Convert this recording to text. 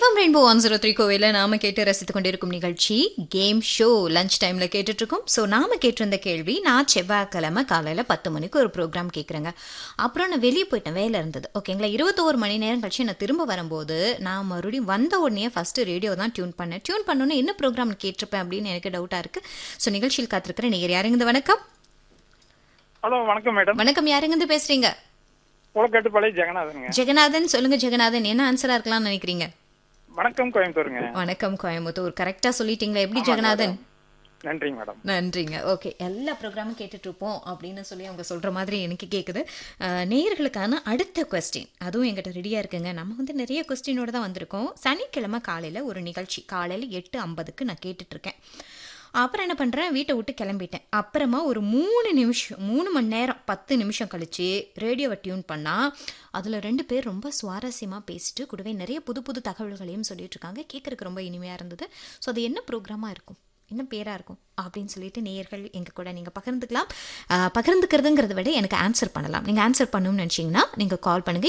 FM rainbow one zero three கோவையில் நாம கேட்டு ரசித்து கொண்டிருக்கும் நிகழ்ச்சி கேம் ஷோ லஞ்ச் டைமில் கேட்டுட்டு இருக்கோம் ஸோ நாம கேட்டிருந்த கேள்வி நான் செவ்வாய்க்கிழமை காலையில் பத்து மணிக்கு ஒரு ப்ரோக்ராம் கேட்குறேங்க அப்புறம் நான் வெளியே போயிட்டேன் வேலை இருந்தது ஓகேங்களா இருபத்தோரு மணி நேரம் கழிச்சு நான் திரும்ப வரும்போது நான் மறுபடியும் வந்த உடனே ஃபஸ்ட்டு ரேடியோ தான் டியூன் பண்ணேன் டியூன் பண்ணோன்னே என்ன ப்ரோக்ராம் கேட்டிருப்பேன் அப்படின்னு எனக்கு டவுட்டாக இருக்குது ஸோ நிகழ்ச்சியில் காத்திருக்கிறேன் நீங்கள் யாருங்க வணக்கம் ஹலோ வணக்கம் மேடம் வணக்கம் யாருங்க பேசுறீங்க குளக்கட்டுப்பாளைய ஜெகநாதனுங்க ஜெகநாதன் சொல்லுங்க ஜெகநாதன் என்ன ஆன்சரா இருக்கலாம்னு நினைக்கிறீங்க வணக்கம் கோயம்புத்தூருங்க வணக்கம் கோயம்புத்தூர் கரெக்டா சொல்லிட்டீங்களா எப்படி ஜெகநாதன் நன்றிங்க மேடம் நன்றிங்க ஓகே எல்லா ப்ரோக்ராமும் கேட்டுட்டு இருப்போம் அப்படின்னு சொல்லி அவங்க சொல்ற மாதிரி எனக்கு கேட்குது அஹ், நேயர்களுக்கான அடுத்த கொஸ்டின் அதுவும் எங்கிட்ட ரெடியாக இருக்குங்க நம்ம வந்து நிறைய கொஸ்டினோட தான் வந்திருக்கோம் சனிக்கிழமை காலையில் ஒரு நிகழ்ச்சி காலையில் எட்டு ஐம்பதுக்கு நான் கேட்டுட்டு இருக்கேன் அப்புறம் என்ன பண்ணுறேன் வீட்டை விட்டு கிளம்பிட்டேன் அப்புறமா ஒரு மூணு நிமிஷம் மூணு மணி நேரம் பத்து நிமிஷம் கழிச்சு ரேடியோவை டியூன் பண்ணால் அதில் ரெண்டு பேர் ரொம்ப சுவாரஸ்யமாக பேசிட்டு கூடவே நிறைய புது புது தகவல்களையும் சொல்லிட்டு இருக்காங்க கேட்குறதுக்கு ரொம்ப இனிமையாக இருந்தது ஸோ அது என்ன ப்ரோக்ராமாக இருக்கும் என்ன பேராக இருக்கும் அப்படின்னு சொல்லிட்டு நேயர்கள் எங்கள் கூட நீங்கள் பகிர்ந்துக்கலாம் ஆஹ் பகிர்ந்துக்கிறதுங்கிறத விட எனக்கு ஆன்சர் பண்ணலாம் நீங்கள் ஆன்சர் பண்ணணும்னு நினச்சிங்கன்னா நீங்கள் கால் பண்ணுங்கள்